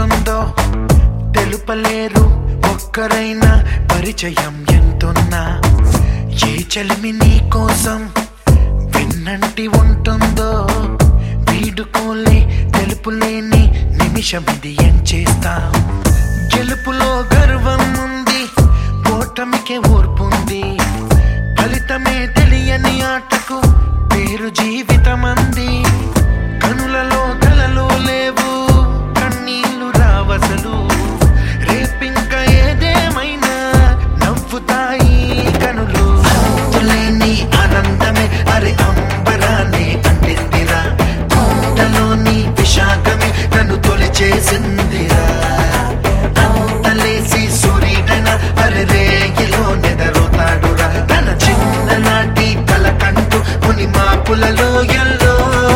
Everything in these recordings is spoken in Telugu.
ఉంటుందో తెలుపలేరు ఒక్కరైనా పరిచయం ఎంతున్నా ఏ చలిమి నీ కోసం విన్నంటి ఉంటుందో వీడుకోలే తెలుపులేని నిమిషం ఇది ఏం చేస్తాం గెలుపులో గర్వం ఉంది ఓటమికే ఓర్పుంది ఫలితమే తెలియని ఆటకు పేరు జీవితమంది కనులలో కలలు లేవు కన్నీళ్లు రావసలు రేపింక ఏదేమైనా నవ్వుతాయి కనులు అంతులేని ఆనందమే అరే అంబరాన్ని అంటిందిరా కుంటలోని విశాఖమే నన్ను తొలిచేసిందిరా అంతలేసి సూర్యుడన అరే రేగిలో నెదరుతాడురా తన చిన్ననాటి కల కంటూ ముని మాపులలో ఎల్లో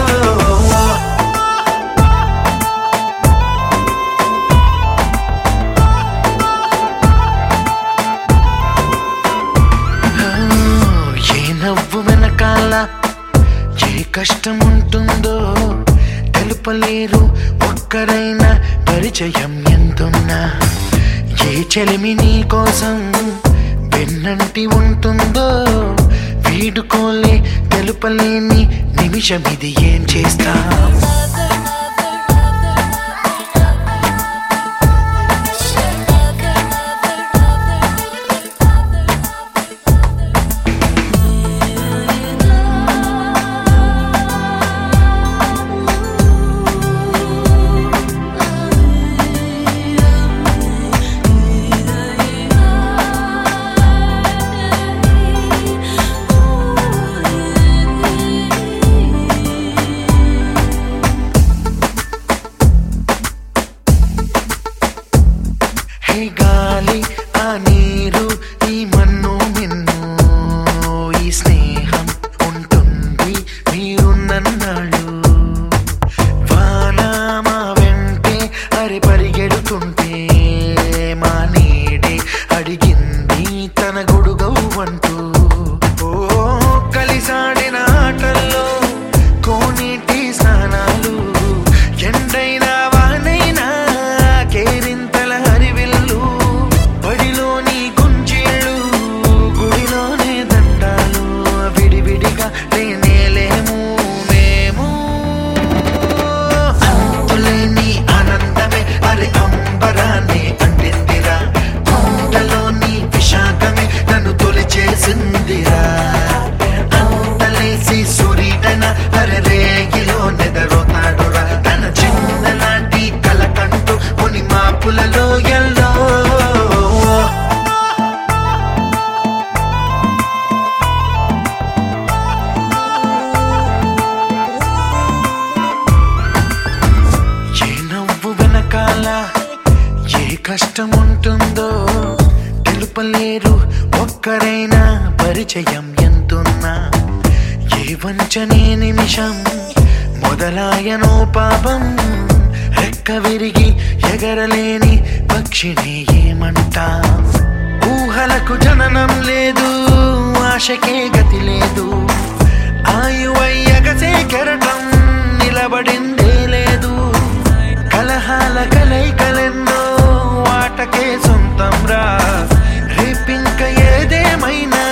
ఏ నవ్వు వెనకాల ఏ కష్టం ఉంటుందో తెలుపలేరు ఒక్కరైనా పరిచయం ఎంతున్నా ఏ చెలిమి నీ కోసం వెన్నంటి ఉంటుందో వీడుకోలే తెలుపలేని నిమిషం ఇది ఏం చేస్తా హే గాలి ఆ నీరు ఈ మన్ను మిన్ను ఈ స్నేహం ఉంటుంది మీరున్నన్నాళ్ళు వాన మా వెంటే అరి పరిగెడుతుంటే మా నీడే అడిగింది తన గొడుగవు అంటూ ఓ కలిసాడిన ఆటల్లో కోనేటి స్నానాలు ఎండైనా వానైనా కేరింతల హరివిల్లు బడిలోని గుంజీళ్ళు గుడిలోనే దండాలు విడివిడిగా లేనేలేము మేము అంతులేని ఆనందమే అరే అంబరాన్ని అంటిందిరా కుండలోని విశాఖమే నన్ను తొలిచేసిందిరా అంతలేసి సూర్యుడన అరే రేగిలో నెదరోతాడురా తన చిన్ననాటి కల కంటూ ముని మాపులలో ఎల్లో ఏ నవ్వు వెనకాల ఏ కష్టం ఉంటుందో తెలుపలేరు ఒక్కరైనా పరిచయం ఎంతున్నా ఏ వంచనే నిమిషం మొదలాయనో పాపం రెక్క విరిగి ఎగరలేని పక్షిని ఏమంటా ఊహలకు జననం లేదు ఆశకే గతి లేదు ఆయువయ్యగసే కెరటం నిలబడిందే లేదు కలహాల కలైకలెన్నో వాటకే సొంతం రా రేపింక ఏదేమైనా